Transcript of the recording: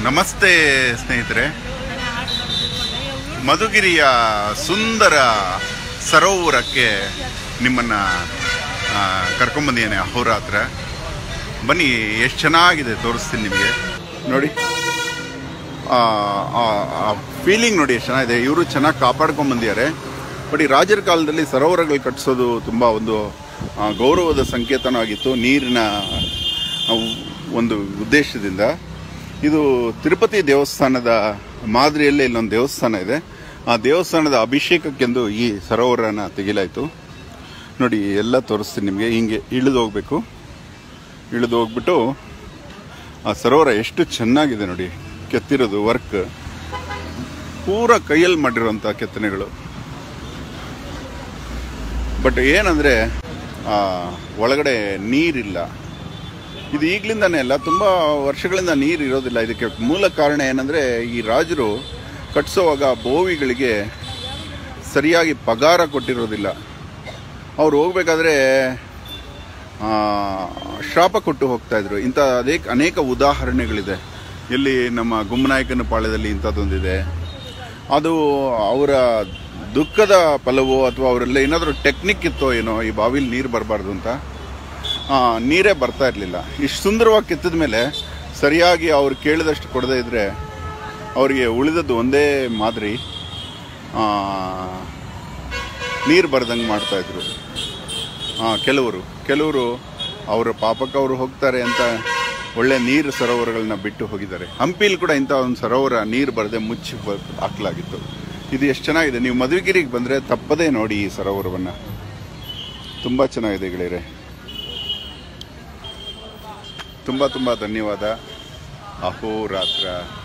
ನಮಸ್ತೆ ಸ್ನೇಹಿತರೆ ಮಧುಗಿರಿಯ ಸುಂದರ ಸರೋವರಕ್ಕೆ ನಿಮ್ಮನ್ನು ಕರ್ಕೊಂಬಂದಿದ್ದೇನೆ ಅಹೋರಾತ್ರ ಬನ್ನಿ ಎಷ್ಟು ಚೆನ್ನಾಗಿದೆ ತೋರಿಸ್ತೀನಿ ನಿಮಗೆ ನೋಡಿ ಫೀಲಿಂಗ್ ನೋಡಿ ಎಷ್ಟು ಚೆನ್ನಾಗಿದೆ ಇವರು ಚೆನ್ನಾಗಿ ಕಾಪಾಡ್ಕೊಂಬಂದಿದ್ದಾರೆ ಬಟ್ ಈ ರಾಜರ ಕಾಲದಲ್ಲಿ ಸರೋವರಗಳು ಕಟ್ಟಿಸೋದು ತುಂಬ ಒಂದು ಆ, ಗೌರವದ ಸಂಕೇತನವಾಗಿತ್ತು ನೀರಿನ ಆ, ಒಂದು ಉದ್ದೇಶದಿಂದ ಇದು ತಿರುಪತಿ ದೇವಸ್ಥಾನದ ಮಾದರಿಯಲ್ಲೇ ಇಲ್ಲೊಂದು ದೇವಸ್ಥಾನ ಇದೆ ಆ ದೇವಸ್ಥಾನದ ಅಭಿಷೇಕಕ್ಕೆಂದು ಈ ಸರೋವರನ ತೆಗಿಲಾಯಿತು ನೋಡಿ ಎಲ್ಲ ತೋರಿಸ್ತೀನಿ ನಿಮಗೆ ಹಿಂಗೆ ಇಳಿದು ಹೋಗ್ಬೇಕು ಇಳಿದು ಹೋಗ್ಬಿಟ್ಟು ಆ ಸರೋವರ ಎಷ್ಟು ಚೆನ್ನಾಗಿದೆ ನೋಡಿ ಕೆತ್ತಿರೋದು ವರ್ಕ್ ಪೂರ ಕೈಯಲ್ಲಿ ಮಾಡಿರುವಂಥ ಕೆತ್ತನೆಗಳು ಬಟ್ ಏನಂದರೆ ಒಳಗಡೆ ನೀರಿಲ್ಲ ಇದು ಈಗಲಿಂದಾನೇ ಅಲ್ಲ ತುಂಬ ವರ್ಷಗಳಿಂದ ನೀರು ಇರೋದಿಲ್ಲ ಇದಕ್ಕೆ ಮೂಲ ಕಾರಣ ಏನಂದರೆ ಈ ರಾಜರು ಕಟ್ಟಿಸೋವಾಗ ಬೋವಿಗಳಿಗೆ ಸರಿಯಾಗಿ ಪಗಾರ ಕೊಟ್ಟಿರೋದಿಲ್ಲ ಅವ್ರು ಹೋಗ್ಬೇಕಾದ್ರೆ ಆ, ಶಾಪ ಕೊಟ್ಟು ಹೋಗ್ತಾ ಇದ್ರು ಇಂಥ ಅನೇಕ ಅನೇಕ ಉದಾಹರಣೆಗಳಿದೆ ಇಲ್ಲಿ ನಮ್ಮ ಗುಮ್ಮನಾಯಕನ ಪಾಳ್ಯದಲ್ಲಿ ಇಂಥದ್ದೊಂದಿದೆ ಅದು ಅವರ ದುಃಖದ ಫಲವೋ ಅಥವಾ ಅವರೆಲ್ಲ ಏನಾದರೂ ಟೆಕ್ನಿಕ್ ಇತ್ತೋ ಏನೋ ಈ ಬಾವಿಲಿ ನೀರು ಬರಬಾರ್ದು ಅಂತ ಆ, ನೀರೇ ಬರ್ತಾ ಇರಲಿಲ್ಲ ಇಷ್ಟು ಸುಂದರವಾಗಿ ಕೆತ್ತಿದ ಮೇಲೆ ಸರಿಯಾಗಿ ಅವ್ರು ಕೇಳಿದಷ್ಟು ಕೊಡದೇ ಇದ್ದರೆ ಅವರಿಗೆ ಉಳಿದದ್ದು ಒಂದೇ ಮಾದರಿ ನೀರು ಬರ್ದಂಗೆ ಮಾಡ್ತಾಯಿದ್ರು ಕೆಲವರು ಕೆಲವರು ಅವರ ಪಾಪಕ್ಕೆ ಅವರು ಹೋಗ್ತಾರೆ ಅಂತ ಒಳ್ಳೆ ನೀರು ಸರೋವರಗಳನ್ನ ಬಿಟ್ಟು ಹೋಗಿದ್ದಾರೆ ಹಂಪಿಲಿ ಕೂಡ ಇಂಥ ಒಂದು ಸರೋವರ ನೀರು ಬರದೆ ಮುಚ್ಚಿ ಬ- ಹಾಕಲಾಗಿತ್ತು ಇದು ಎಷ್ಟು ಚೆನ್ನಾಗಿದೆ ನೀವು ಮಧುಗಿರಿಗೆ ಬಂದರೆ ತಪ್ಪದೇ ನೋಡಿ ಈ ಸರೋವರವನ್ನು ತುಂಬ ಚೆನ್ನಾಗಿದೆ ಗೆಳೆಯರೆ ತುಂಬ ತುಂಬ ಧನ್ಯವಾದ ಅಹೋರಾತ್ರ